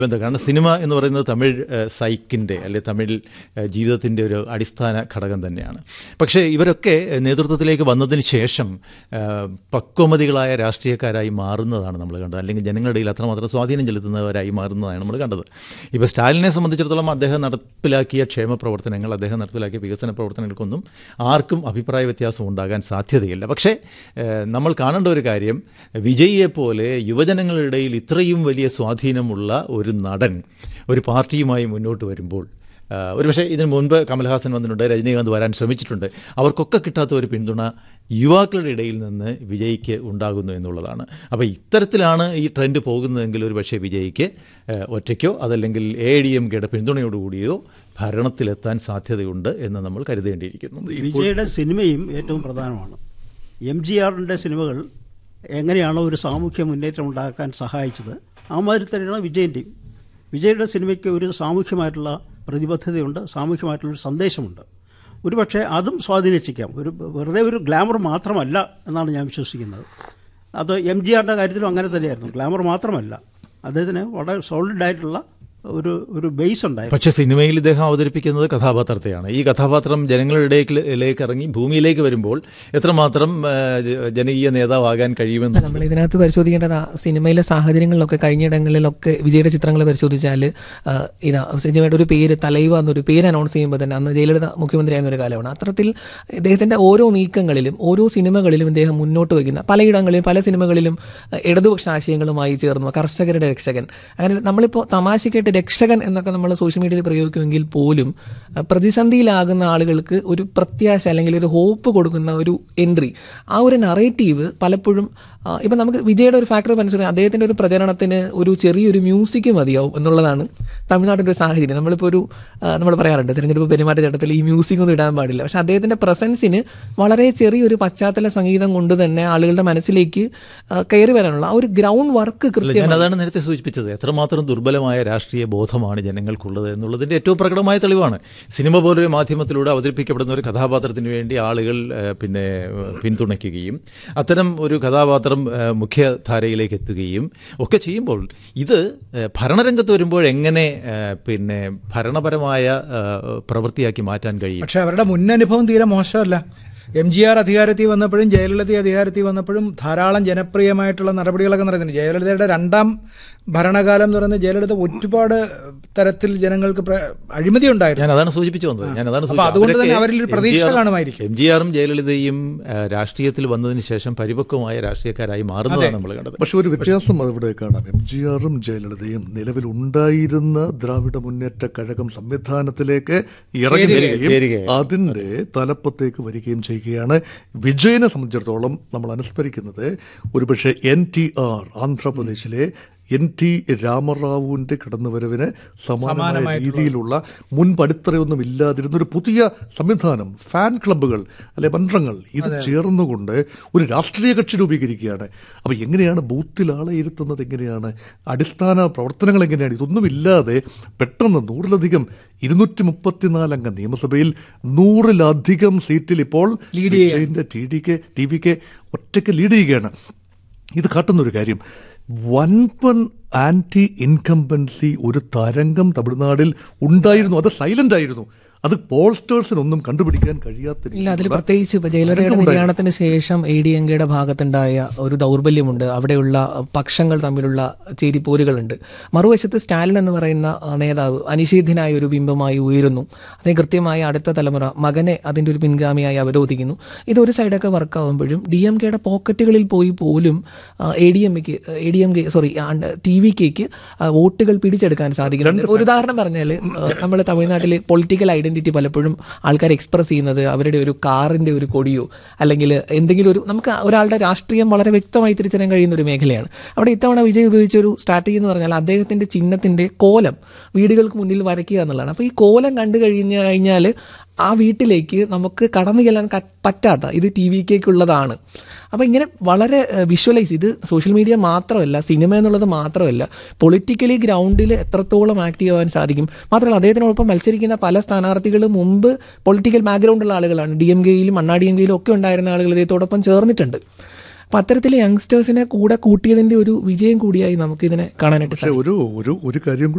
ബന്ധം കാരണം സിനിമ എന്ന് പറയുന്നത് തമിഴ് ഏഹ്, സൈക്കിൻ്റെ അല്ലെ തമിഴ് ഏഹ്, ജീവിതത്തിൻ്റെ ഒരു അടിസ്ഥാന ഘടകം തന്നെയാണ് പക്ഷേ ഇവരൊക്കെ നേതൃത്വത്തിലേക്ക് വന്നതിന് ശേഷം ഏഹ്, പക്വമതികളായ രാഷ്ട്രീയക്കാരായി മാറുന്നതാണ് നമ്മൾ കണ്ടത് അല്ലെങ്കിൽ ജനങ്ങളുടെ ഇടയിൽ അത്രമാത്രം സ്വാധീനം ചെലുത്തുന്നവരായി മാറുന്നതാണ് നമ്മൾ കണ്ടത് ഇപ്പോൾ സ്റ്റാലിനെ സംബന്ധിച്ചിടത്തോളം അദ്ദേഹം നടപ്പിലാക്കിയ ക്ഷേമ പ്രവർത്തനങ്ങൾ അദ്ദേഹം നടപ്പിലാക്കിയ വികസന പ്രവർത്തനങ്ങൾക്കൊന്നും ആർക്കും അഭിപ്രായ വ്യത്യാസം ഉണ്ടാകാൻ സാധ്യതയില്ല പക്ഷേ ഏഹ്, നമ്മൾ കാണേണ്ട ഒരു കാര്യം വിജയിയെ പോലെ യുവജനങ്ങളുടെ ഇടയിൽ ഇത്രയും വലിയ സ്വാധീനമുള്ള ഒരു നടൻ ഒരു പാർട്ടിയുമായി മുന്നോട്ട് വരുമ്പോൾ ആ, ഒരുപക്ഷെ ഇതിനു മുൻപ് കമൽഹാസൻ വന്നിട്ടുണ്ട് രജനീകാന്ത് വരാൻ ശ്രമിച്ചിട്ടുണ്ട് അവർക്കൊക്കെ കിട്ടാത്ത ഒരു പിന്തുണ യുവാക്കളുടെ ഇടയിൽ നിന്ന് വിജയ്ക്ക് ഉണ്ടാകുന്നു എന്നുള്ളതാണ് അപ്പോൾ ഇത്തരത്തിലാണ് ഈ ട്രെൻഡ് പോകുന്നതെങ്കിൽ ഒരു പക്ഷേ വിജയ്ക്ക് ആ, ഒറ്റയ്ക്കോ അതല്ലെങ്കിൽ എ ഡി എം കെയുടെ പിന്തുണയോടുകൂടിയോ ഭരണത്തിലെത്താൻ സാധ്യതയുണ്ട് എന്ന് നമ്മൾ കരുതേണ്ടിയിരിക്കുന്നു വിജയുടെ സിനിമയും ഏറ്റവും പ്രധാനമാണ് എം ജി ആറിൻ്റെ സിനിമകൾ എങ്ങനെയാണോ ഒരു സാമൂഹ്യ മുന്നേറ്റം ഉണ്ടാക്കാൻ സഹായിച്ചത് ആ മാതിരി തന്നെയാണ് വിജയൻ്റെയും വിജയുടെ സിനിമയ്ക്ക് ഒരു സാമൂഹ്യമായിട്ടുള്ള പ്രതിബദ്ധതയുണ്ട് സാമൂഹ്യമായിട്ടുള്ള ഒരു സന്ദേശമുണ്ട് ഒരു പക്ഷേ അതും സ്വാധീനിച്ചേക്കാം ഒരു വെറുതെ ഒരു ഗ്ലാമർ മാത്രമല്ല എന്നാണ് ഞാൻ വിശ്വസിക്കുന്നത് അത് എം ജി ആറിൻ്റെ കാര്യത്തിലും അങ്ങനെ തന്നെയായിരുന്നു ഗ്ലാമർ മാത്രമല്ല അദ്ദേഹത്തിന് വളരെ സോളിഡായിട്ടുള്ള ഒരു ഒരു ബേസ് ഉണ്ടായിരുന്നു പക്ഷേ സിനിമയിൽ ഇദ്ദേഹം അവതരിപ്പിക്കുന്നത് കഥാപാത്രത്തെയാണ് ഈ കഥാപാത്രം ജനങ്ങളുടെ ഇടയിലേക്ക് ഇറങ്ങി ഭൂമിയിലേക്ക് വരുമ്പോൾ എത്രമാത്രം ആ, ജ- ജനകീയ നേതാവാകാൻ കഴിയുമെന്ന് നമ്മൾ ഇതിനകത്ത് പരിശോധിക്കേണ്ടത് ആ സിനിമയിലെ സാഹചര്യങ്ങളിലൊക്കെ കഴിഞ്ഞിടങ്ങളിലൊക്കെ വിജയുടെ ചിത്രങ്ങൾ പരിശോധിച്ചാൽ ആ, ഇതാ സിനിമയുടെ ഒരു പേര് തലൈവ എന്നൊരു പേര് അനൗൺസ് ചെയ്യുമ്പോൾ തന്നെ അന്ന് ജയലളിത മുഖ്യമന്ത്രിയായിരുന്ന ഒരു കാലമാണ് അത്തരത്തിൽ ഇദ്ദേഹത്തിന്റെ ഓരോ നീക്കങ്ങളിലും ഓരോ സിനിമകളിലും ഇദ്ദേഹം മുന്നോട്ട് വയ്ക്കുന്ന പലയിടങ്ങളിലും പല സിനിമകളിലും ആ, ഇടതുപക്ഷ ആശയങ്ങളുമായി ചേർന്നു കർഷകരുടെ രക്ഷകൻ അങ്ങനെ നമ്മളിപ്പോൾ തമാശക്കായിട്ട് രക്ഷകൻ എന്നൊക്കെ നമ്മൾ സോഷ്യൽ മീഡിയയിൽ പ്രയോഗിക്കുമെങ്കിൽ പോലും ആ, പ്രതിസന്ധിയിലാകുന്ന ആളുകൾക്ക് ഒരു പ്രത്യാശ അല്ലെങ്കിൽ ഒരു ഹോപ്പ് കൊടുക്കുന്ന ഒരു എൻട്രി ആ ഒരു നറേറ്റീവ് പലപ്പോഴും ആ, ഇപ്പം നമുക്ക് വിജയുടെ ഒരു ഫാക്ടർ മനസ്സിലായി അദ്ദേഹത്തിന്റെ ഒരു പ്രചരണത്തിന് ഒരു ചെറിയൊരു മ്യൂസിക് മതിയാവും എന്നുള്ളതാണ് തമിഴ്നാട്ടിൻ്റെ ഒരു സാഹചര്യം നമ്മളിപ്പോൾ ഒരു നമ്മൾ പറയാറുണ്ട് തിരഞ്ഞെടുപ്പ് പെരുമാറ്റച്ചട്ടത്തിൽ ഈ മ്യൂസിക് ഒന്നും ഇടാൻ പാടില്ല പക്ഷെ അദ്ദേഹത്തിന്റെ പ്രസൻസിന് വളരെ ചെറിയൊരു പശ്ചാത്തല സംഗീതം കൊണ്ട് തന്നെ ആളുകളുടെ മനസ്സിലേക്ക് ആ, കയറി വരാനുള്ള ആ ഒരു ഗ്രൗണ്ട് വർക്ക് അല്ല, കൃത്യം ഞാൻ അതാണ് നേരത്തെ സൂചിപ്പിച്ചത് എത്രമാത്രം ദുർബലമായ രാഷ്ട്രീയ ബോധമാണ് ജനങ്ങൾക്കുള്ളത് എന്നുള്ളതിൻ്റെ ഏറ്റവും പ്രകടമായ തെളിവാണ് സിനിമ പോലൊരു മാധ്യമത്തിലൂടെ അവതരിപ്പിക്കപ്പെടുന്ന ഒരു കഥാപാത്രത്തിന് വേണ്ടി ആളുകൾ ആ, പിന്നെ ആ, പിന്തുണയ്ക്കുകയും അത്തരം ഒരു കഥാപാത്രം ആ, മുഖ്യധാരയിലേക്ക് എത്തുകയും ഒക്കെ ചെയ്യുമ്പോൾ ഇത് ആ, ഭരണരംഗത്ത് വരുമ്പോൾ എങ്ങനെ ആ, പിന്നെ ഭരണപരമായ ആ, പ്രവൃത്തിയാക്കി മാറ്റാൻ കഴിയും പക്ഷെ അവരുടെ മുന്നനുഭവം തീരെ മോശമല്ല എം ജി ആർ അധികാരത്തിൽ വന്നപ്പോഴും ജയലളിത അധികാരത്തിൽ വന്നപ്പോഴും ധാരാളം ജനപ്രിയമായിട്ടുള്ള നടപടികളൊക്കെ നടക്കുന്നുണ്ട് ജയലളിതയുടെ രണ്ടാം ഭരണകാലം എന്ന് പറയുന്നത് ജയലളിത ഒരുപാട് തരത്തിൽ ജനങ്ങൾക്ക് പ്ര- അഴിമതി ഉണ്ടായിരുന്നു ഞാൻ അതാണ് സൂചിപ്പിച്ചു വന്നത് ഞാൻ അതാണ് അപ്പൊ അതുകൊണ്ട് തന്നെ അവരിൽ ഒരു പ്രതീക്ഷ കാണുമായിരിക്കും. എം ജി ആറും ജയലളിതയും ആ, രാഷ്ട്രീയത്തിൽ വന്നതിന് ശേഷം പരിപക്വമായ രാഷ്ട്രീയക്കാരായി മാറുന്നതാണ് നമ്മൾ കണ്ടത് പക്ഷെ ഒരു വ്യത്യാസം അവിടെ കാണാം എം ജി ആറും ജയലളിതയും നിലവിലുണ്ടായിരുന്ന ദ്രാവിഡ മുന്നേറ്റ കഴകം സംവിധാനത്തിലേക്ക് ഇറങ്ങുകയും ചേരുകയും. അതിന്റെ തലപ്പത്തേക്ക് വരികയും ചെയ്യുകയാണ് വിജയനെ സംബന്ധിച്ചിടത്തോളം നമ്മൾ അനുസ്മരിക്കുന്നത് ഒരുപക്ഷെ എൻ ടി ആർ ആന്ധ്രാപ്രദേശിലെ എൻ ടി രാമറാവുവിന്റെ കടന്നുവരവിന് സമാനമായ സമാനമായിട്ടുള്ള- രീതിയിലുള്ള മുൻപടിത്തറയൊന്നും ഇല്ലാതിരുന്ന ഒരു പുതിയ സംവിധാനം ഫാൻ ക്ലബ്ബുകൾ അല്ലെ മന്ത്രങ്ങൾ ഇത് ചേർന്നുകൊണ്ട് ഒരു രാഷ്ട്രീയ കക്ഷി രൂപീകരിക്കുകയാണ് അപ്പൊ എങ്ങനെയാണ് ബൂത്തിൽ ആളെ ഇരുത്തുന്നത് എങ്ങനെയാണ് അടിസ്ഥാന പ്രവർത്തനങ്ങൾ എങ്ങനെയാണ് ഇതൊന്നുമില്ലാതെ പെട്ടെന്ന് നൂറിലധികം ഇരുന്നൂറ്റി മുപ്പത്തിനാല് അംഗ നിയമസഭയിൽ നൂറിലധികം സീറ്റിൽ ഇപ്പോൾ ലീഡ് ചെയ്യാൻ. വിജയന്റെ T D K T V K ഒറ്റയ്ക്ക് ലീഡ് ചെയ്യുകയാണ് ഇത് കാട്ടുന്ന ഒരു കാര്യം വൻപൻ ആന്റി ഇൻകംബൻസി ഒരു തരംഗം തമിഴ്നാടിൽ ഉണ്ടായിരുന്നു അത് സൈലന്റ് ആയിരുന്നു അത് പോൾസ്റ്റേഴ്സിനൊന്നും കണ്ടുപിടിക്കാൻ കഴിയാത്ത ഇല്ല അതിൽ രീതിയിലുള്ള പ്രത്യേകിച്ച് ഇപ്പൊ ജയലളിതയുടെ തരംഗമുണ്ടായിരുന്നു. നിര്യാണത്തിന് ശേഷം എ ഡി എൻ കെയുടെ ഭാഗത്തുണ്ടായ ഒരു ദൗർബല്യമുണ്ട് അവിടെയുള്ള പക്ഷങ്ങൾ തമ്മിലുള്ള ചേരിപ്പോരുകളുണ്ട് മറുവശത്ത് സ്റ്റാലിൻ എന്ന് പറയുന്ന ആ, നേതാവ് അനിഷേധ്യനായ ഒരു ബിംബമായി ഉയരുന്നു അദ്ദേഹം കൃത്യമായി അടുത്ത തലമുറ മകനെ അതിന്റെ ഒരു പിൻഗാമിയായി അവരോധിക്കുന്നു ഇത് ഒരു സൈഡൊക്കെ വർക്കാവുമ്പോഴും ഡി എം കെയുടെ പോക്കറ്റുകളിൽ പോയി പോലും A D M K A D M K sorry T V കെക്ക് വോട്ടുകൾ പിടിച്ചെടുക്കാൻ സാധിക്കുന്നുണ്ട് ഒരു ഉദാഹരണം പറഞ്ഞാൽ നമ്മൾ തമിഴ്നാട്ടിൽ പൊളിറ്റിക്കൽ ഐഡന്റിറ്റി പലപ്പോഴും ആൾക്കാർ എക്സ്പ്രസ് ചെയ്യുന്നത് അവരുടെ ഒരു കാറിന്റെ ഒരു കൊടിയോ അല്ലെങ്കിൽ എന്തെങ്കിലും ഒരു നമുക്ക് ഒരാളുടെ രാഷ്ട്രീയം വളരെ വ്യക്തമായി തിരിച്ചറിയാൻ കഴിയുന്ന ഒരു മേഖലയാണ് അവിടെ ഇത്തവണ വിജയ് ഉപയോഗിച്ച ഒരു സ്ട്രാറ്റജി എന്ന് പറഞ്ഞാൽ അദ്ദേഹത്തിന്റെ ചിഹ്നത്തിന്റെ കോലം വീടുകൾക്ക് മുന്നിൽ വരയ്ക്കുക എന്നുള്ളതാണ് അപ്പോൾ ഈ കോലം കണ്ടു കഴിഞ്ഞു കഴിഞ്ഞാൽ ആ വീട്ടിലേക്ക് നമുക്ക് കടന്നു ചെല്ലാൻ ക- പറ്റാത്ത ഇത് ടി വി കേക്കുള്ളതാണ് അപ്പോൾ ഇങ്ങനെ വളരെ വിഷ്വലൈസ് ഇത് സോഷ്യൽ മീഡിയ മാത്രമല്ല സിനിമ എന്നുള്ളത് മാത്രമല്ല പൊളിറ്റിക്കലി ഗ്രൗണ്ടിൽ എത്രത്തോളം ആക്റ്റീവ് ആവാൻ സാധിക്കും മാത്രമല്ല അദ്ദേഹത്തിനോടൊപ്പം മത്സരിക്കുന്ന പല സ്ഥാനാർത്ഥികളും മുമ്പ് പൊളിറ്റിക്കൽ ബാക്ക്ഗ്രൗണ്ടുള്ള ആളുകളാണ് ഡി എം കെയിലും അണ്ണാ ഡി എം കെയിലും ഒക്കെ ഉണ്ടായിരുന്ന ആളുകൾ ഇദ്ദേഹത്തോടൊപ്പം ചേർന്നിട്ടുണ്ട് അപ്പം അത്തരത്തിൽ യങ്സ്റ്റേഴ്സിനെ കൂടെ കൂട്ടിയതിൻ്റെ ഒരു വിജയം കൂടിയായി നമുക്ക് ഇതിനെ കാണാനായിട്ട് പക്ഷെ ഒരു ഒരു ഒരു കാര്യം